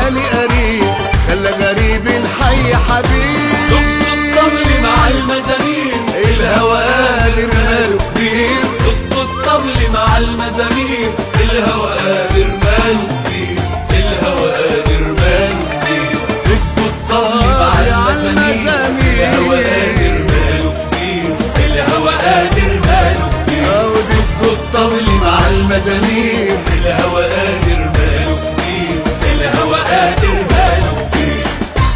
بالي قريب خلى غريب الحي حبيب دق الطبل مع المزامير الهوى قادر ماله كبير دق الطبل مع المزامير الهوى قادر ماله كبير الهوى قادر ماله كبير دق الطبل مع المزامير الهوى قادر ماله كبير الهوى قادر ماله كبير أو دق الطبل مع المزامير الهوى قادر ماله كبير الهوى قادر ماله كبير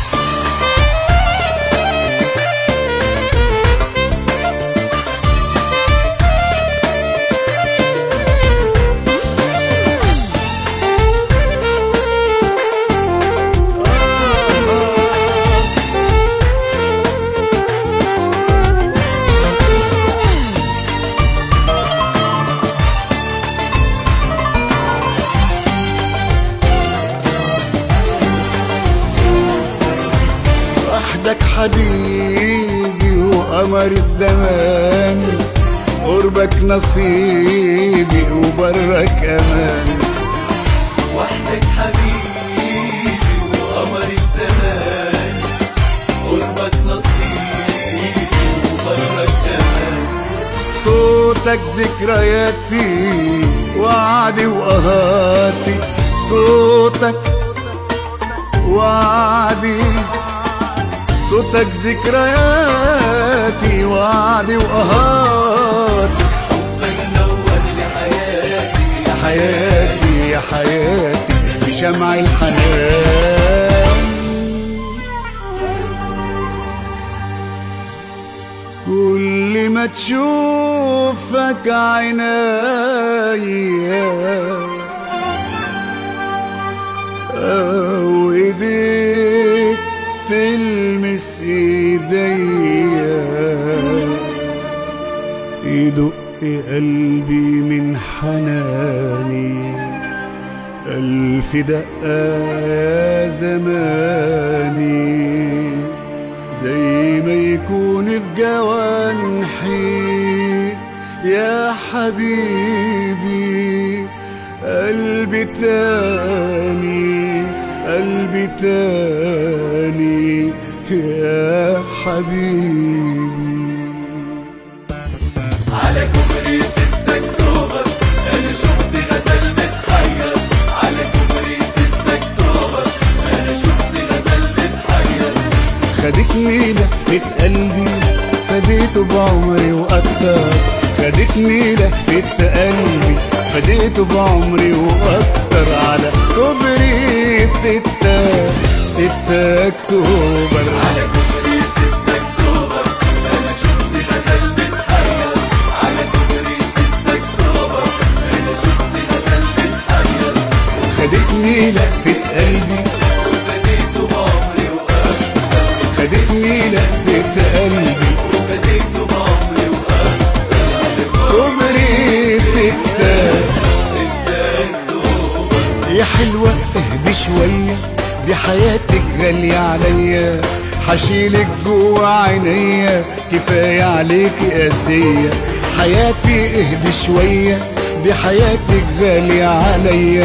وحدك حبيبي وقمر الزمان قربك نصيبي وبرك امان وحدك حبيبي وقمر الزمان قربك نصيبي وبرك كمان صوتك ذكرياتي وعدي وقهاتي صوتك وعدي صوتك ذكرياتي وعدي وقهاتي حبك نور لي حياتي يا حياتي يا حياتي بشمع الحنان كل ما تشوفك عينيا أو إيديك تلمس إيديا يدق قلبي من حناني ألف دقة يا زماني زي ما يكون في جوانحي يا حبيبي قلبي تاني قلبي تاني يا حبيبي على كوبري 6 اكتوبر انا شفت غزال متحير على كوبري 6 اكتوبر انا شفت غزال متحير خدتني لفة قلبي فديته بعمري وأكتر خدتني لفة قلبي فديته بعمري وأكتر على كوبري ستة ستة أكتوبر على كوبري 6 اكتوبر انا شفت غزال متحير على كوبري 6 اكتوبر انا شفت غزال متحير خدتني لفة قلبي وفديته بعمري واكتر خدتني لفة قلبي وفديته بعمري واكتر كوبري ستة 6 اكتوبر يا حلوة اهدي شوية دي حياتك غالية عليا حشيلك جوا عينيا كفاية عليك قاسية حياتي اهدي شوية دي حياتك غالية عليا